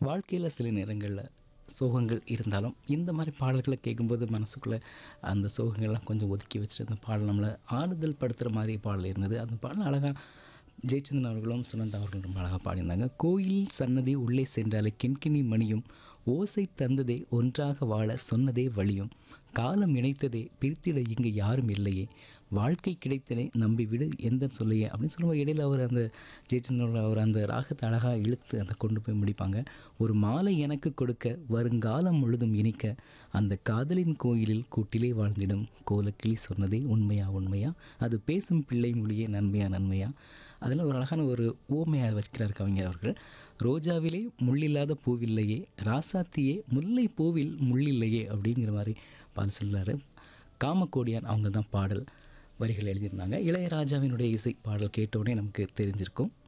வாழ்க்கையில் சில நேரங்களில் சோகங்கள் இருந்தாலும் இந்த மாதிரி பாடல்களை கேட்கும்போது மனசுக்குள்ளே அந்த சோகங்கள்லாம் கொஞ்சம் ஒதுக்கி வச்சுட்டு அந்த பாடல் நம்மளை ஆறுதல் படுத்துகிற மாதிரி பாடல் இருந்தது அந்த பாடல் அழகாக ஜெயச்சந்திரன் அவர்களும் சுனந்தா அவர்களும் ரொம்ப அழகாக பாடியிருந்தாங்க கோயில் சன்னதி உள்ளே சென்றாலே கிண்கிணி மணியும் ஓசை தந்ததே ஒன்றாக வாழ சொன்னதே வழியும் காலம் இணைத்ததே பிரித்திட இங்கு யாரும் இல்லையே வாழ்க்கை கிடைத்தனே நம்பி விடு எந்த சொல்லையே அப்படின்னு சொல்லும்போது இடையில அவர் அந்த ஜெயச்சந்திரன் அவர் அந்த ராகத்தை அழகாக இழுத்து அதை கொண்டு போய் முடிப்பாங்க ஒரு மாலை எனக்கு கொடுக்க வருங்காலம் முழுதும் இனிக்க அந்த காதலின் கோயிலில் கூட்டிலே வாழ்ந்திடும் கோலக்கிளி சொன்னதே உண்மையா உண்மையா அது பேசும் பிள்ளை மொழியே நன்மையா நன்மையா அதில் ஒரு அழகான ஒரு ஓமையாக வச்சுக்கிறார் கவிஞர் அவர்கள் ரோஜாவிலே முள்ளில்லாத பூவில்லையே ராசாத்தியே முல்லை பூவில் முள்ளில்லையே அப்படிங்கிற மாதிரி பால் சொல்றாரு காமக்கோடியான் அவங்க தான் பாடல் வரிகள் எழுதியிருந்தாங்க இளையராஜாவினுடைய இசை பாடல் கேட்டோடனே நமக்கு தெரிஞ்சிருக்கும்